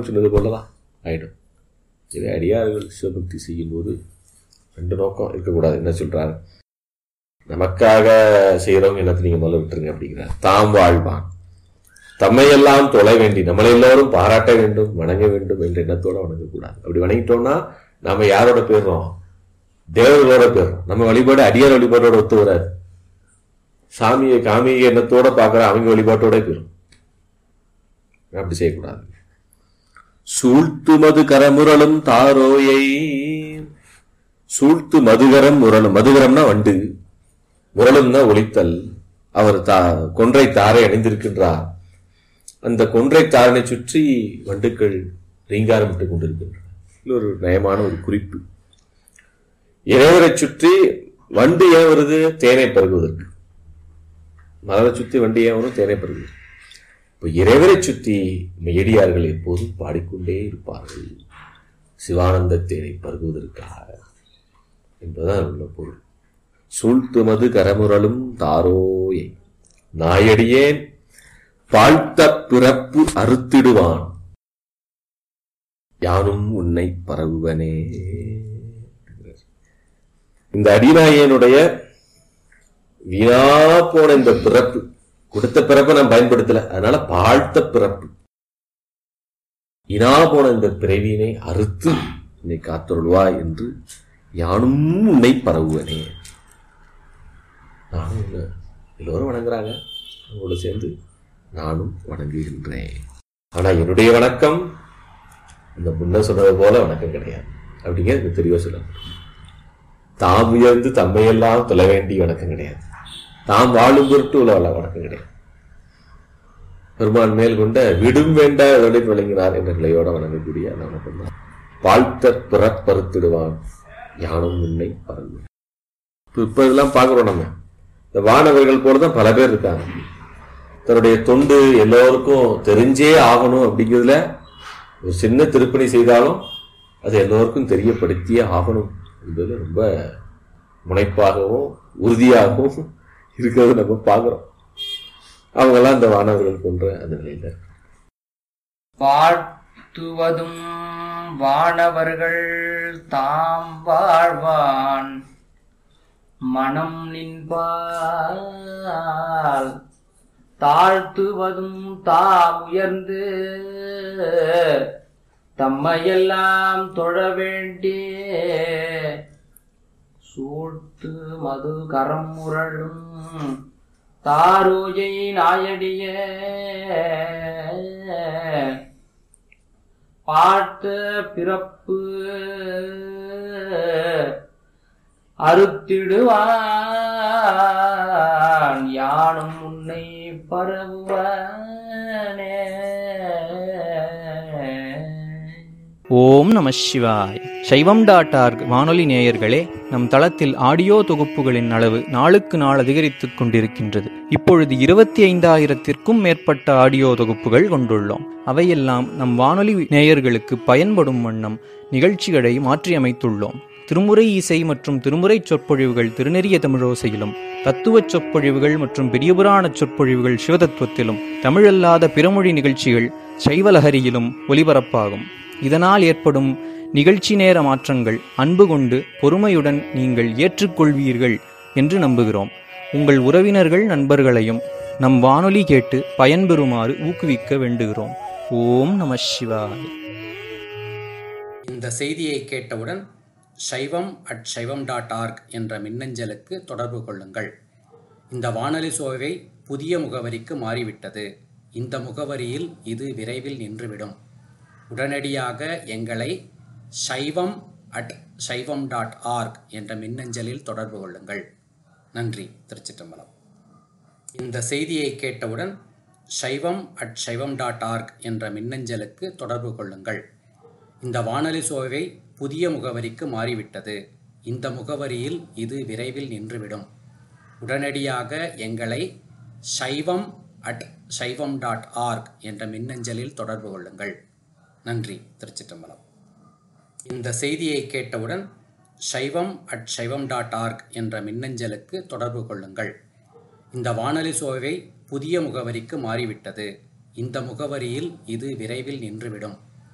சொன்னது போலதான் ஆயிடும் இதே அடியார்கள் சிவபக்தி செய்யும்போது ரெண்டு நோக்கம் இருக்கக்கூடாது என்ன சொல்றாரு நமக்காக செய்யறவங்க என்னத்தை நீங்க முதல்ல விட்டுருங்க அப்படிங்கிறார் தாம் வாழ்வான் தம்மையெல்லாம் தொலை வேண்டி நம்மளை எல்லோரும் பாராட்ட வேண்டும் வணங்க வேண்டும் என்ற எண்ணத்தோட வணங்கக்கூடாது அப்படி வணங்கிட்டோம்னா நாம யாரோட போயிடுறோம் தேவர்களோட போயிடுறோம் நம்ம வழிபாடு அடியார் வழிபாட்டோட ஒத்து வராது சாமியை காமிய எண்ணத்தோட பார்க்குற அவங்க வழிபாட்டோட போயிடும் அப்படி செய்யக்கூடாது சூழ்த்து மது கரமுரலும் தாரோயை சூழ்த்து மதுகரம் முரளும் மதுகரம்னா வண்டு முரளும்னா ஒளித்தல் அவர் தா கொன்றை தாரை அணிந்திருக்கின்றார் அந்த கொன்றை தாரனை சுற்றி வண்டுக்கள் ரீங்காரமிட்டுக் கொண்டிருக்கின்றன இது ஒரு நயமான ஒரு குறிப்பு இறைவரை சுற்றி வண்டு ஏன் வருது தேனை பருகுவதற்கு மலரை சுற்றி வண்டு ஏன் வரும் தேனை பருகுவது இப்போ இறைவரை சுற்றி மெயடியார்கள் எப்போதும் பாடிக்கொண்டே இருப்பார்கள் சிவானந்த தேனை பருகுவதற்காக என்பதுதான் உள்ள பொருள் சூழ்த்துமது கரமுரலும் தாரோயை நாயடியேன் பாழ்த்த பிறப்பு அறுத்திடுவான் யானும் உன்னை பரவுவனே இந்த அடிநாயனுடைய வீணா போன இந்த பிறப்பு கொடுத்த பிறப்பை நான் பயன்படுத்தல அதனால பாழ்த்த பிறப்பு இனா போன இந்த பிறவியினை அறுத்து என்னை காத்தருள்வா என்று யானும் உன்னை பரவுவனே நானும் உன்னை எல்லோரும் வணங்குறாங்க அவங்களோட சேர்ந்து நானும் வணங்குகின்றேன் ஆனா என்னுடைய வணக்கம் இந்த முன்ன சொன்னது போல வணக்கம் கிடையாது அப்படிங்கிறது தெளிவா சொல்லணும் தாம் உயர்ந்து தம்மையெல்லாம் தொலை வேண்டிய வணக்கம் கிடையாது தாம் வாழும் பொருட்டு உள்ள வணக்கம் கிடையாது பெருமான் மேல் கொண்ட விடும் வேண்ட வெளி விளங்கினார் என்ற நிலையோட வணங்கக்கூடிய அந்த வணக்கம் தான் வாழ்த்த பிறப்பறுத்திடுவான் யானும் உன்னை பறந்து இப்ப இதெல்லாம் பார்க்கிறோம் நம்ம இந்த வானவர்கள் போல தான் பல பேர் இருக்காங்க தன்னுடைய தொண்டு எல்லோருக்கும் தெரிஞ்சே ஆகணும் அப்படிங்கிறதுல ஒரு சின்ன திருப்பணி செய்தாலும் அது எல்லோருக்கும் தெரியப்படுத்தியே ஆகணும் என்பது ரொம்ப முனைப்பாகவும் உறுதியாகவும் இருக்கிறது நம்ம பார்க்கிறோம் அவங்கெல்லாம் இந்த வானவர்கள் போன்ற அந்த நிலையில வாழ்த்துவதும் வானவர்கள் தாம் வாழ்வான் மனம் நின்பால் தாழ்த்துவதும் தாம் உயர்ந்து தம்மையெல்லாம் தொழ வேண்டிய சூழ்த்து மது கரம் முரளும் தாரோஜை நாயடிய பாட்ட பிறப்பு அறுத்திடுவான் யானும் உன்னை பரவுவனே ஓம் நம சிவாய் சைவம் டாட் ஆர்க் வானொலி நேயர்களே நம் தளத்தில் ஆடியோ தொகுப்புகளின் அளவு நாளுக்கு நாள் அதிகரித்துக் கொண்டிருக்கின்றது இப்பொழுது இருபத்தி ஐந்தாயிரத்திற்கும் மேற்பட்ட ஆடியோ தொகுப்புகள் கொண்டுள்ளோம் அவையெல்லாம் நம் வானொலி நேயர்களுக்கு பயன்படும் வண்ணம் நிகழ்ச்சிகளை மாற்றியமைத்துள்ளோம் திருமுறை இசை மற்றும் திருமுறை சொற்பொழிவுகள் திருநெறிய தமிழோசையிலும் தத்துவச் சொற்பொழிவுகள் மற்றும் பெரியபுராண சொற்பொழிவுகள் சிவதத்துவத்திலும் தமிழல்லாத பிறமொழி நிகழ்ச்சிகள் சைவலஹரியிலும் ஒலிபரப்பாகும் இதனால் ஏற்படும் நிகழ்ச்சி நேர மாற்றங்கள் அன்பு கொண்டு பொறுமையுடன் நீங்கள் ஏற்றுக்கொள்வீர்கள் என்று நம்புகிறோம் உங்கள் உறவினர்கள் நண்பர்களையும் நம் வானொலி கேட்டு பயன்பெறுமாறு ஊக்குவிக்க வேண்டுகிறோம் ஓம் நம சிவாய் இந்த செய்தியை கேட்டவுடன் சைவம் அட் சைவம் டாட் ஆர்க் என்ற மின்னஞ்சலுக்கு தொடர்பு கொள்ளுங்கள் இந்த வானொலி சோவை புதிய முகவரிக்கு மாறிவிட்டது இந்த முகவரியில் இது விரைவில் நின்றுவிடும் உடனடியாக எங்களை சைவம் அட் சைவம் டாட் ஆர்க் என்ற மின்னஞ்சலில் தொடர்பு கொள்ளுங்கள் நன்றி திருச்சிற்றம்பலம் இந்த செய்தியை கேட்டவுடன் சைவம் அட் சைவம் டாட் ஆர்க் என்ற மின்னஞ்சலுக்கு தொடர்பு கொள்ளுங்கள் இந்த வானொலி சோவை புதிய முகவரிக்கு மாறிவிட்டது இந்த முகவரியில் இது விரைவில் நின்றுவிடும் உடனடியாக எங்களை சைவம் அட் சைவம் டாட் ஆர்க் என்ற மின்னஞ்சலில் தொடர்பு கொள்ளுங்கள் நன்றி திருச்சிற்றம்பலம் இந்த செய்தியை கேட்டவுடன் சைவம் அட் சைவம் டாட் ஆர்க் என்ற மின்னஞ்சலுக்கு தொடர்பு கொள்ளுங்கள் இந்த வானொலி சோவை புதிய முகவரிக்கு மாறிவிட்டது இந்த முகவரியில் இது விரைவில் நின்றுவிடும்